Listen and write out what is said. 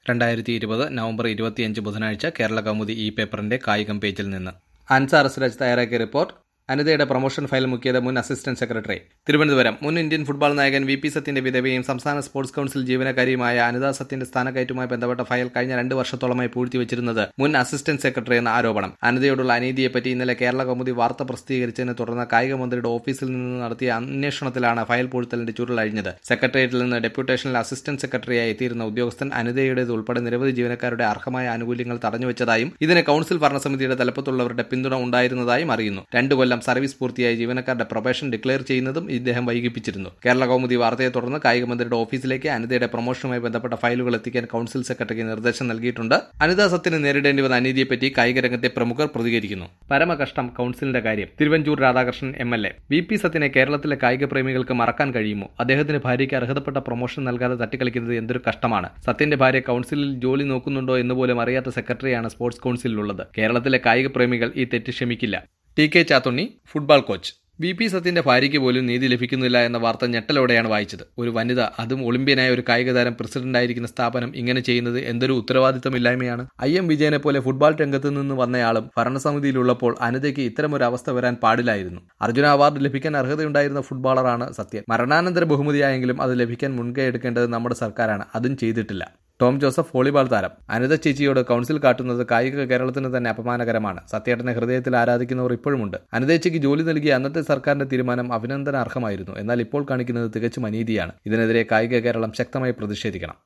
രണ്ടായിരത്തി ഇരുപത് നവംബർ ഇരുപത്തിയഞ്ച് ബുധനാഴ്ച കേരള കൗമുദി ഈ പേപ്പറിന്റെ കായികം പേജിൽ നിന്ന് അൻസാർ സിറാജ് തയ്യാറാക്കിയ റിപ്പോർട്ട് അനിതയുടെ പ്രൊമോഷൻ ഫയൽ മുക്കിയത് മുൻ അസിസ്റ്റന്റ് സെക്രട്ടറി തിരുവനന്തപുരം മുൻ ഇന്ത്യൻ ഫുട്ബോൾ നായകൻ വി പി സത്യന്റെ വിധവയും സംസ്ഥാന സ്പോർട്സ് കൌൺസിൽ ജീവനക്കാരിയുമായ അനിത സത്യന്റെ സ്ഥാനക്കയറ്റുമായി ബന്ധപ്പെട്ട ഫയൽ കഴിഞ്ഞ രണ്ട് വർഷത്തോളമായി പൂഴ്ത്തിവച്ചിരുന്നത് മുൻ അസിസ്റ്റന്റ് സെക്രട്ടറി എന്ന ആരോപണം അനിതയോടുള്ള അനീതിയെപ്പറ്റി ഇന്നലെ കേരള കൗമുദി വാർത്ത പ്രസിദ്ധീകരിച്ചതിനെ തുടർന്ന് കായിക മന്ത്രിയുടെ ഓഫീസിൽ നിന്ന് നടത്തിയ അന്വേഷണത്തിലാണ് ഫയൽ പൂഴ്ത്തലിന്റെ ചുരുളഴിഞ്ഞത് സെക്രട്ടേറിയറ്റിൽ നിന്ന് ഡെപ്യൂട്ടേഷനിൽ അസിസ്റ്റന്റ് സെക്രട്ടറിയായി എത്തിയിരുന്ന ഉദ്യോഗസ്ഥൻ അനിതയുടേത് ഉൾപ്പെടെ നിരവധി ജീവനക്കാരുടെ അർഹമായ ആനുകൂല്യങ്ങൾ തടഞ്ഞുവച്ചതായും ഇതിന് കൌൺസിൽ ഭരണസമിതിയുടെ തലപ്പത്തുള്ളവരുടെ പിന്തുണ ഉണ്ടായിരുന്നതായും അറിയുന്നു രണ്ടു കൊല്ലം സർവീസ് പൂർത്തിയായ ജീവനക്കാരുടെ പ്രൊബേഷൻ ഡിക്ലെയർ ചെയ്യുന്നതും ഇദ്ദേഹം വൈകിപ്പിച്ചിരുന്നു കേരള കൗമുദി വാർത്തയെ തുടർന്ന് കായിക മന്ത്രിയുടെ ഓഫീസിലേക്ക് അനിതയുടെ പ്രൊമോഷനുമായി ബന്ധപ്പെട്ട ഫയലുകൾ എത്തിക്കാൻ കൌൺസിൽ സെക്രട്ടറിക്ക് നിർദ്ദേശം നൽകിയിട്ടുണ്ട് അനിത സത്യന് നേരിടേണ്ടി വന്ന അനീതിയെപ്പറ്റി കായിക രംഗത്തെ പ്രമുഖർ പ്രതികരിക്കുന്നു പരമകഷ്ടം കൌൺസിലിന്റെ കാര്യം Thiruvanchoor Radhakrishnan M L A V P സത്യനെ കേരളത്തിലെ കായിക പ്രേമികൾക്ക് മറക്കാൻ കഴിയുമോ അദ്ദേഹത്തിന് ഭാര്യയ്ക്ക് അർഹതപ്പെട്ട പ്രൊമോഷൻ നൽകാതെ തട്ടിക്കളിക്കുന്നത് എന്തൊരു കഷ്ടമാണ് സത്യന്റെ ഭാര്യ കൌൺസിലിൽ ജോലി നോക്കുന്നുണ്ടോ എന്ന് പോലും അറിയാത്ത സെക്രട്ടറിയാണ് സ്പോർട്സ് കൌൺസിലുള്ളത് കേരളത്തിലെ കായിക പ്രേമികൾ ഈ തെറ്റ് ക്ഷമിക്കില്ല T K Chathunni football coach V P സത്യന്റെ ഭാര്യയ്ക്ക് പോലും നീതി ലഭിക്കുന്നില്ല എന്ന വാർത്ത ഞെട്ടലോടെയാണ് വായിച്ചത് ഒരു വനിത അതും ഒളിമ്പ്യനായ ഒരു കായിക താരം പ്രസിഡന്റായിരിക്കുന്ന സ്ഥാപനം ഇങ്ങനെ ചെയ്യുന്നത് എന്തൊരു ഉത്തരവാദിത്തമില്ലായ്മയാണ് ഐ എം വിജയനെ പോലെ ഫുട്ബോൾ രംഗത്ത് നിന്ന് വന്നയാളും ഭരണസമിതിയിലുള്ളപ്പോൾ അനിതയ്ക്ക് ഇത്തരമൊരു അവസ്ഥ വരാൻ പാടില്ലായിരുന്നു അർജുന അവാർഡ് ലഭിക്കാൻ അർഹതയുണ്ടായിരുന്ന ഫുട്ബോളറാണ് സത്യൻ മരണാനന്തര ബഹുമതിയായെങ്കിലും അത് ലഭിക്കാൻ മുൻകൈ എടുക്കേണ്ടത് നമ്മുടെ സർക്കാരാണ് അതും ചെയ്തിട്ടില്ല ടോം ജോസഫ് വോളിബോൾ താരം അനിത ചേച്ചിയോട് കൌൺസിൽ കാട്ടുന്നത് കായിക കേരളത്തിന് തന്നെ അപമാനകരമാണ് സത്യേട്ടനെ ഹൃദയത്തിൽ ആരാധിക്കുന്നവർ ഇപ്പോഴുമുണ്ട് അനിതേച്ചയ്ക്ക് ജോലി നൽകിയ അന്നത്തെ സർക്കാരിന്റെ തീരുമാനം അഭിനന്ദനാർഹമായിരുന്നു എന്നാൽ ഇപ്പോൾ കാണിക്കുന്നത് തികച്ചും അനീതിയാണ് ഇതിനെതിരെ കായിക കേരളം ശക്തമായി പ്രതിഷേധിക്കണം